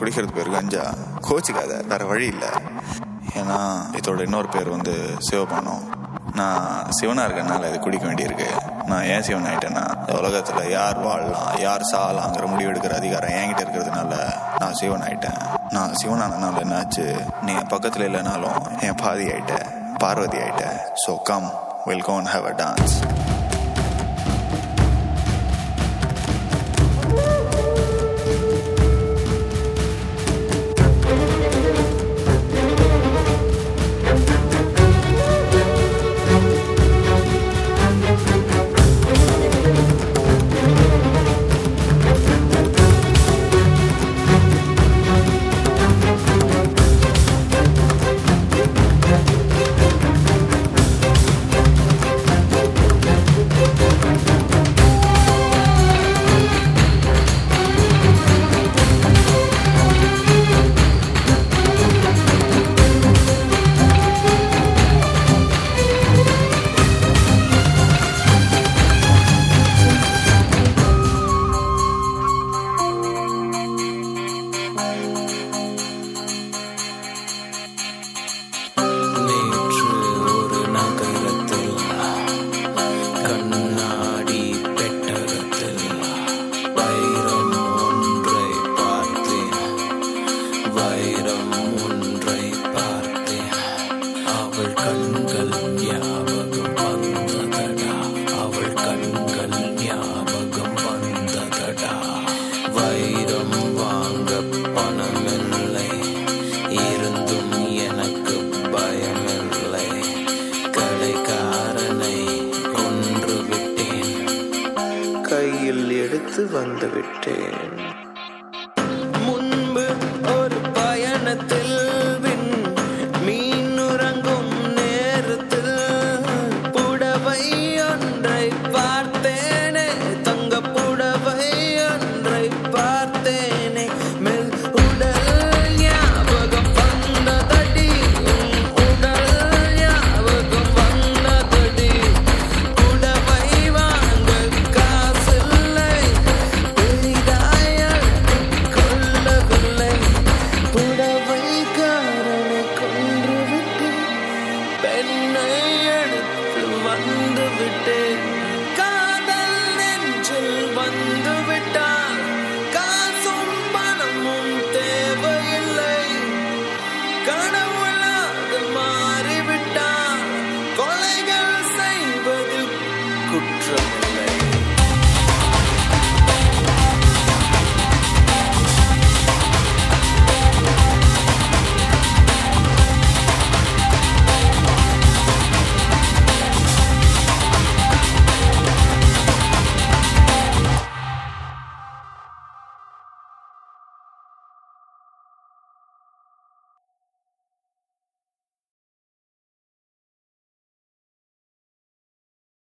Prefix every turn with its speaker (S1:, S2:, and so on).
S1: குடிக்கிறது பேர் கஞ்சா கோச்சிக்காத வேற வழி இல்லை ஏன்னா இதோட இன்னொரு பேர் வந்து சிவபானம் நான் சிவனா இருக்கனால இது குடிக்க வேண்டியிருக்கு நான் ஏன் சிவன் ஆயிட்டேன்னா இந்த உலகத்துல யார் வாழலாம் யார் சாகலாங்கிற முடிவு எடுக்கிற அதிகாரம் என்கிட்ட இருக்கிறதுனால நான் சிவன் ஆயிட்டேன் நான் சிவனானனால என்னாச்சு நீ என் பக்கத்துல இல்லைனாலும் என் பாதி ஆயிட்ட பார்வதி ஆயிட்ட so come will gone have a dance
S2: நேற்று ஒரு நகரத்தில் கண்ணாடி பெட்டகத்தில் வைரம் ஒன்றை பார்த்தேன் வைரம் ஒன்றை பார்த்தேன் அவள் கண்கள் ஞாபகம் வந்ததடா அவள் கண்கள் ஞாபகம் வந்ததடா வைரம் வாங்க பணமில்லை இருந்தும் எனக்கு பயமில்லை கடைக்காரனை கொன்று விட்டேன் கையில் எடுத்து வந்து விட்டேன்